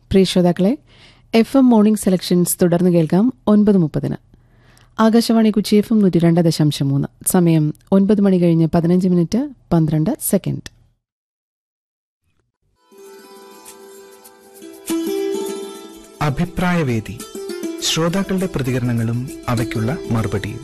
പ്രിയ ശ്രോതാക്കളെ F M morning selections തുടർന്ന് കേൾക്കാം ഒൻപത് മുപ്പതിന് ആകാശവാണി കുച്ചി എഫ് എം നൂറ്റി രണ്ട് ദശാംശം മൂന്ന് സമയം ഒൻപത് മണി കഴിഞ്ഞ് പതിനഞ്ച് മിനിറ്റ് പന്ത്രണ്ട് സെക്കൻഡ് അഭിപ്രായവേദി ശ്രോതാക്കളുടെ പ്രതികരണങ്ങളും അവയ്ക്കുള്ള മറുപടിയും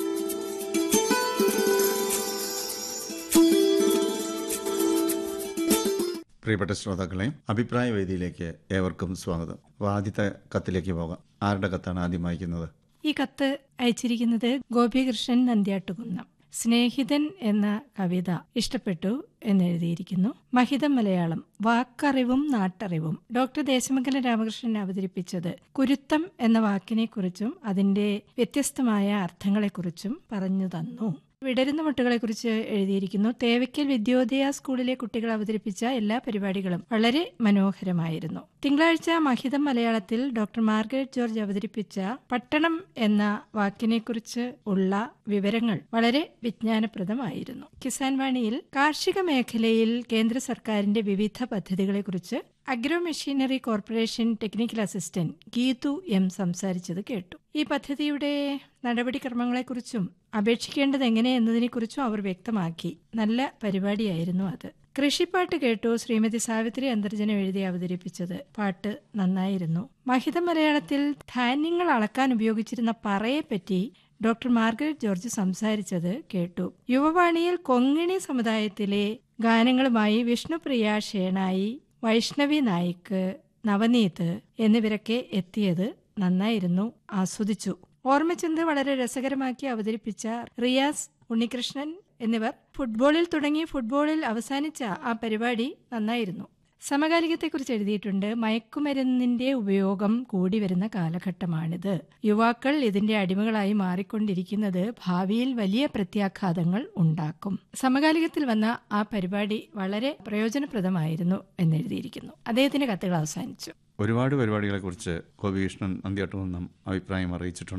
പ്രിയപ്പെട്ട ശ്രോതാക്കളെ അഭിപ്രായ വേദിയിലേക്ക് ഏവർക്കും സ്വാഗതം അപ്പോൾ ആദ്യത്തെ കത്തിലേക്ക് പോകാം ആരുടെ കത്താണ് ആദ്യം വായിക്കുന്നത് ഈ കത്ത് അയച്ചിരിക്കുന്നത് ഗോപികൃഷ്ണൻ നന്ദ്യാട്ടുകുന്നം സ്നേഹിതൻ എന്ന കവിത ഇഷ്ടപ്പെട്ടു എന്നെഴുതിയിരിക്കുന്നു മഹിതം മലയാളം വാക്കറിവും നാട്ടറിവും ഡോക്ടർ ദേശമംഗലം രാമകൃഷ്ണൻ അവതരിപ്പിച്ചത് കുരുത്തം എന്ന വാക്കിനെക്കുറിച്ചും അതിന്റെ വ്യത്യസ്തമായ അർത്ഥങ്ങളെക്കുറിച്ചും പറഞ്ഞു തന്നു വിടരുന്ന മുട്ടുകളെക്കുറിച്ച് എഴുതിയിരിക്കുന്നു തേവയ്ക്കൽ വിദ്യോദയ സ്കൂളിലെ കുട്ടികൾ അവതരിപ്പിച്ച എല്ലാ പരിപാടികളും വളരെ മനോഹരമായിരുന്നു തിങ്കളാഴ്ച മഹിതം മലയാളത്തിൽ ഡോക്ടർ മാർഗരറ്റ് ജോർജ് അവതരിപ്പിച്ച പട്ടണം എന്ന വാക്കിനെക്കുറിച്ച് ഉള്ള വിവരങ്ങൾ വളരെ വിജ്ഞാനപ്രദമായിരുന്നു കിസാൻ വാണിയിൽ കാർഷിക മേഖലയിൽ കേന്ദ്ര സർക്കാരിന്റെ വിവിധ പദ്ധതികളെക്കുറിച്ച് agro machinery corporation technical assistant Geethu M സംസാരിച്ചത് കേട്ടു ഈ പദ്ധതിയുടെ നടപടിക്രമങ്ങളെക്കുറിച്ചും അപേക്ഷിക്കേണ്ടത് എങ്ങനെ എന്നതിനെക്കുറിച്ചും അവർ വ്യക്തമാക്കി നല്ല പരിപാടിയായിരുന്നു അത് കൃഷിപ്പാട്ട് കേട്ടു ശ്രീമതി സാവിത്രി അന്തർജനം എഴുതി അവതരിപ്പിച്ചത് പാട്ട് നന്നായിരുന്നു മഹിത മലയാളത്തിൽ ധാന്യങ്ങൾ അളക്കാൻ ഉപയോഗിച്ചിരുന്ന പറയെപ്പറ്റി ഡോക്ടർ മാർഗരറ്റ് ജോർജ് സംസാരിച്ചത് കേട്ടു യുവവാണിയിൽ കൊങ്ങിണി സമുദായത്തിലെ ഗാനങ്ങളുമായി വിഷ്ണുപ്രിയ ഷേണായി വൈഷ്ണവി നായിക്ക് നവനീത് എന്നിവരൊക്കെ എത്തിയത് നന്നായിരുന്നു ആസ്വദിച്ചു ഓർമ്മചന്ദ് വളരെ രസകരമാക്കി അവതരിപ്പിച്ച റിയാസ് ഉണ്ണികൃഷ്ണൻ എന്നിവർ ഫുട്ബോളിൽ തുടങ്ങി ഫുട്ബോളിൽ അവസാനിച്ച ആ പരിപാടി നന്നായിരുന്നു സമകാലികത്തെക്കുറിച്ച് എഴുതിയിട്ടുണ്ട് മയക്കുമരുന്നിന്റെ ഉപയോഗം കൂടി വരുന്ന കാലഘട്ടമാണിത് യുവാക്കൾ ഇതിന്റെ അടിമകളായി മാറിക്കൊണ്ടിരിക്കുന്നത് ഭാവിയിൽ വലിയ പ്രത്യാഘാതങ്ങൾ ഉണ്ടാക്കും സമകാലികത്തിൽ വന്ന ആ പരിപാടി വളരെ പ്രയോജനപ്രദമായിരുന്നു എന്നെഴുതിയിരിക്കുന്നു അദ്ദേഹത്തിന്റെ കത്തുകൾ അവസാനിച്ചു ഒരുപാട് പരിപാടികളെക്കുറിച്ച് ഗോപികൃഷ്ണൻ നന്ദിയാട്ടുകുന്നം അഭിപ്രായം അറിയിച്ചിട്ടുണ്ട്